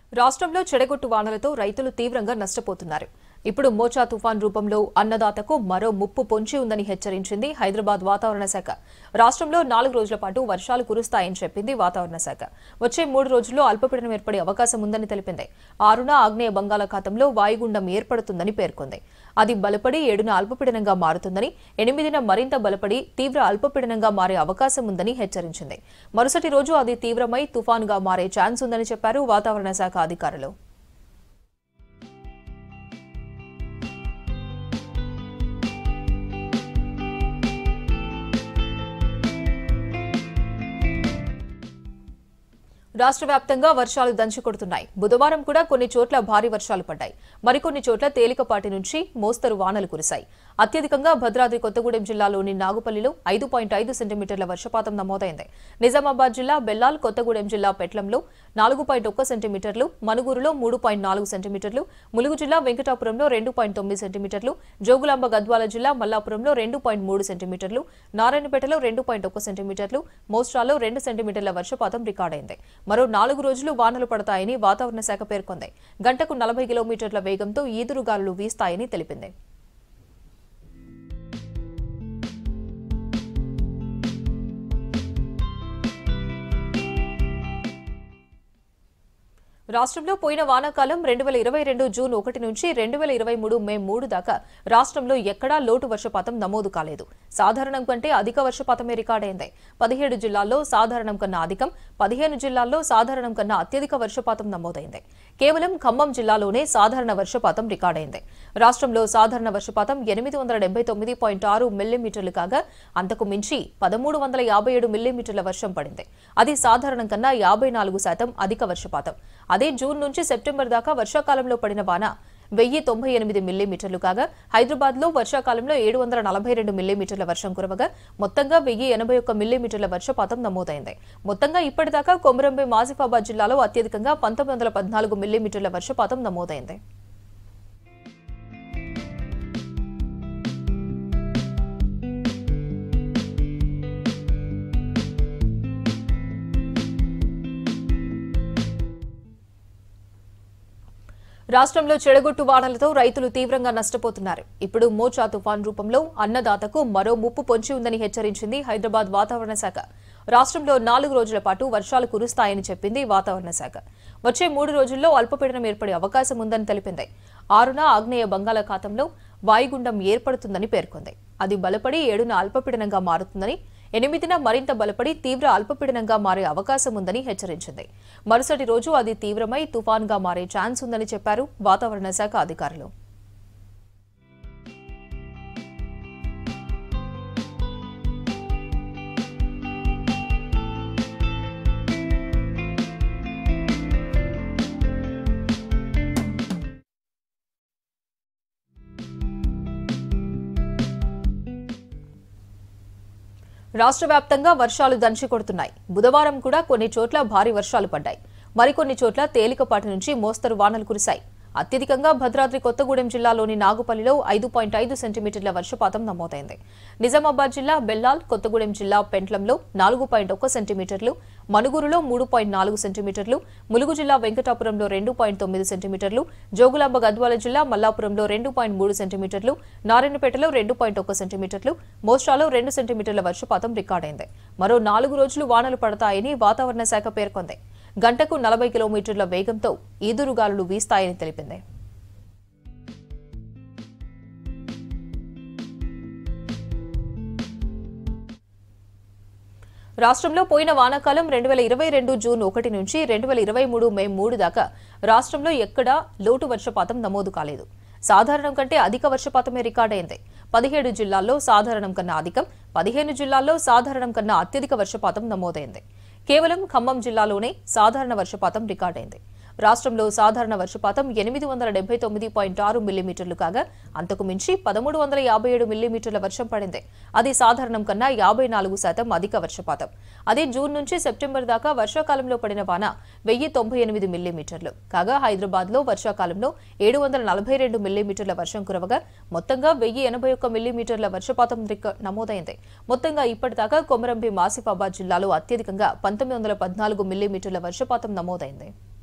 రాష్ట్రంలో చెడగొట్టు వానలతో రైతులు తీవ్రంగా నష్టపోతున్నారు ఇప్పుడు మోచా తుఫాన్ రూపంలో అన్నదాతకు మరో ముప్పు పొంచి ఉందని హెచ్చరించింది హైదరాబాద్ వాతావరణ శాఖ రాష్ట్రంలో నాలుగు రోజుల పాటు వర్షాలు కురుస్తాయని చెప్పింది వాతావరణ శాఖ వచ్చే మూడు రోజుల్లో అల్పపీడనం ఏర్పడే అవకాశం ఉందని తెలిపింది ఆరున ఆగ్నేయ బంగాళాఖాతంలో వాయుగుండం ఏర్పడుతుందని పేర్కొంది అది బలపడి ఏడున అల్పపీడనంగా మారుతుందని ఎనిమిదిన మరింత బలపడి తీవ్ర అల్పపీడనంగా మారే అవకాశం ఉందని హెచ్చరించింది మరుసటి రోజు అది తీవ్రమై తుఫానుగా మారే ఛాన్స్ ఉందని చెప్పారు వాతావరణ శాఖ అధికారులు రాష్ట్ర వ్యాప్తంగా వర్షాలు దంచుకొడుతున్నాయి బుధవారం కూడా కొన్ని చోట్ల భారీ వర్షాలు పడ్డాయి మరికొన్ని చోట్ల తేలికపాటి నుంచి మోస్తరు వానలు కురిశాయి అత్యధికంగా భద్రాద్రి కొత్తగూడెం జిల్లాలోని నాగుపల్లిలో ఐదు పాయింట్ ఐదు సెంటీమీటర్ల వర్షపాతం నమోదైంది నిజామాబాద్ జిల్లా బెల్లాల్ కొత్తగూడెం జిల్లా పెట్లంలో నాలుగు పాయింట్ ఒక్క సెంటీమీటర్లు మనుగురులో మూడు పాయింట్ నాలుగు సెంటీమీటర్లు ములుగు జిల్లా వెంకటాపురంలో రెండు పాయింట్ తొమ్మిది సెంటీమీటర్లు జోగులాంబ గద్వాల జిల్లా మల్లాపురంలో రెండు పాయింట్ మూడు సెంటీమీటర్లు నారాయణపేటలో రెండు పాయింట్ ఒక్క సెంటీమీటర్లు మోస్ట్రాలో రెండు సెంటీమీటర్ల వర్షపాతం రికార్డైంది మరో నాలుగు రోజులు వానలు పడతాయని వాతావరణ శాఖ పేర్కొంది గంటకు నలభై కిలోమీటర్ల వేగంతో ఈదురుగాలులు వీస్తాయని తెలిపింది రాష్ట్రంలో పోయిన వానాకాలం రెండు వేల ఇరవై రెండు జూన్ ఒకటి నుంచి రెండు వేల ఇరవై మూడు మే మూడు దాకా రాష్ట్రంలో ఎక్కడా లోటు వర్షపాతం నమోదు కాలేదు సాధారణం కంటే అధిక వర్షపాతమే రికార్డైంది పదిహేడు జిల్లాల్లో సాధారణం కన్నా అధికం పదిహేను జిల్లాల్లో సాధారణం కన్నా అత్యధిక వర్షపాతం నమోదైంది కేవలం ఖమ్మం జిల్లాలోనే సాధారణ వర్షపాతం రికార్డైంది రాష్ట్రంలో సాధారణ వర్షపాతం ఎనిమిది వందల డెబ్బై తొమ్మిది పాయింట్ ఆరు మిల్లీమీటర్లు కాగా అంతకు మించి పదమూడు వందల యాభై ఏడు మిల్లీమీటర్ల వర్షం పడింది అది సాధారణం కన్నా యాభై నాలుగు శాతం అధిక వర్షపాతం అదే జూన్ నుంచి సెప్టెంబర్ దాకా వర్షాకాలంలో పడిన వాన వెయ్యి తొంభై ఎనిమిది మిల్లీమీటర్లు కాగా హైదరాబాద్లో వర్షాకాలంలో ఏడు వందల నలభై రెండు మిల్లీమీటర్ల వర్షం కురవగా మొత్తంగా వెయ్యి ఎనభై ఒక్క మిల్లీమీటర్ల వర్షపాతం నమోదైంది మొత్తంగా ఇప్పటిదాకా కొమరంభీం ఆసిఫాబాద్ జిల్లాలో అత్యధికంగా పంతొమ్మిది వందల పద్నాలుగు మిల్లీమీటర్ల వర్షపాతం నమోదైంది రాష్ట్రంలో చెడగొట్టు వానలతో రైతులు తీవ్రంగా నష్టపోతున్నారు ఇప్పుడు మోచా తుఫాన్ రూపంలో అన్నదాతకు మరో ముప్పు పొంచి ఉందని హెచ్చరించింది హైదరాబాద్ వాతావరణ శాఖ రాష్ట్రంలో నాలుగు రోజుల పాటు వర్షాలు కురుస్తాయని చెప్పింది వాతావరణ శాఖ వచ్చే మూడు రోజుల్లో అల్పపీడనం ఏర్పడే అవకాశం ఉందని తెలిపింది ఆరున ఆగ్నేయ బంగాళాఖాతంలో వాయుగుండం ఏర్పడుతుందని పేర్కొంది అది బలపడి ఏడున అల్పపీడనంగా మారుతుందని ఎనిమిదిన మరింత బలపడి తీవ్ర అల్పపీడనంగా మారే అవకాశం ఉందని హెచ్చరించింది మరుసటి రోజు అది తీవ్రమై తుఫాన్గా మారే ఛాన్స్ ఉందని చెప్పారు వాతావరణ శాఖ అధికారులు రాష్ట్ర వ్యాప్తంగా వర్షాలు దంచి కొడుతున్నాయి బుధవారం కూడా కొన్ని చోట్ల భారీ వర్షాలు పడ్డాయి మరికొన్ని చోట్ల తేలికపాటి నుంచి మోస్తరు వానలు కురిశాయి అత్యధికంగా భద్రాద్రి కొత్తగూడెం జిల్లాలోని నాగుపల్లిలో ఐదు పాయింట్ ఐదు సెంటీమీటర్ల వర్షపాతం నమోదైంది నిజామాబాద్ జిల్లా బెల్లాల్ కొత్తగూడెం జిల్లా పెంట్లంలో నాలుగు పాయింట్ ఒక్క సెంటీమీటర్లు మనుగురులో మూడు పాయింట్ నాలుగు సెంటీమీటర్లు ములుగు జిల్లా వెంకటాపురంలో రెండు పాయింట్ తొమ్మిది సెంటీమీటర్లు జోగులాంబ గద్వాల జిల్లా మల్లాపురంలో రెండు పాయింట్ మూడు సెంటీమీటర్లు నారాయణపేటలో రెండు పాయింట్ ఒక్క సెంటీమీటర్లు మోస్ట్రాలో రెండు సెంటీమీటర్ల వర్షపాతం రికార్డైంది మరో నాలుగు రోజులు వానలు పడతాయని వాతావరణ శాఖ పేర్కొంది గంటకు నలభై కిలోమీటర్ల వేగంతో ఈదురుగాలులు వీస్తాయని తెలిపింది రాష్ట్రంలో పోయిన వానాకాలం రెండు వేల ఇరవై రెండు జూన్ ఒకటి నుంచి రెండు వేల ఇరవై మూడు మే మూడు దాకా రాష్ట్రంలో ఎక్కడా లోటు వర్షపాతం నమోదు కాలేదు సాధారణం కంటే అధిక వర్షపాతమే రికార్డైంది పదిహేడు జిల్లాల్లో సాధారణం కన్నా అధికం పదిహేను జిల్లాల్లో సాధారణం కన్నా అత్యధిక వర్షపాతం నమోదైంది కేవలం ఖమ్మం జిల్లాలోనే సాధారణ వర్షపాతం రికార్డైంది రాష్ట్రంలో సాధారణ వర్షపాతం ఎనిమిది వందల డెబ్బై తొమ్మిది పాయింట్ ఆరు మిల్లీమీటర్లు కాగా అంతకు మించి పదమూడు వందల యాభై ఏడు మిల్లీమీటర్ల వర్షం పడింది అది సాధారణం కన్నా యాభై నాలుగు శాతం అధిక వర్షపాతం అదే జూన్ నుంచి సెప్టెంబర్ దాకా వర్షాకాలంలో పడిన వాన వెయ్యి తొంభై ఎనిమిది మిల్లీమీటర్లు కాగా హైదరాబాద్లో వర్షాకాలంలో ఏడు వందల నలభై రెండు మిల్లీమీటర్ల వర్షం కురవగా మొత్తంగా వెయ్యి ఎనభై ఒక్క మిల్లీమీటర్ల వర్షపాతం రిక- నమోదైంది మొత్తంగా ఇప్పటిదాకా కొమరంభీం ఆసిఫాబాద్ జిల్లాలో అత్యధికంగా పంతొమ్మిది వందల పద్నాలుగు మిల్లీమీటర్ల వర్షపాతం నమోదైంది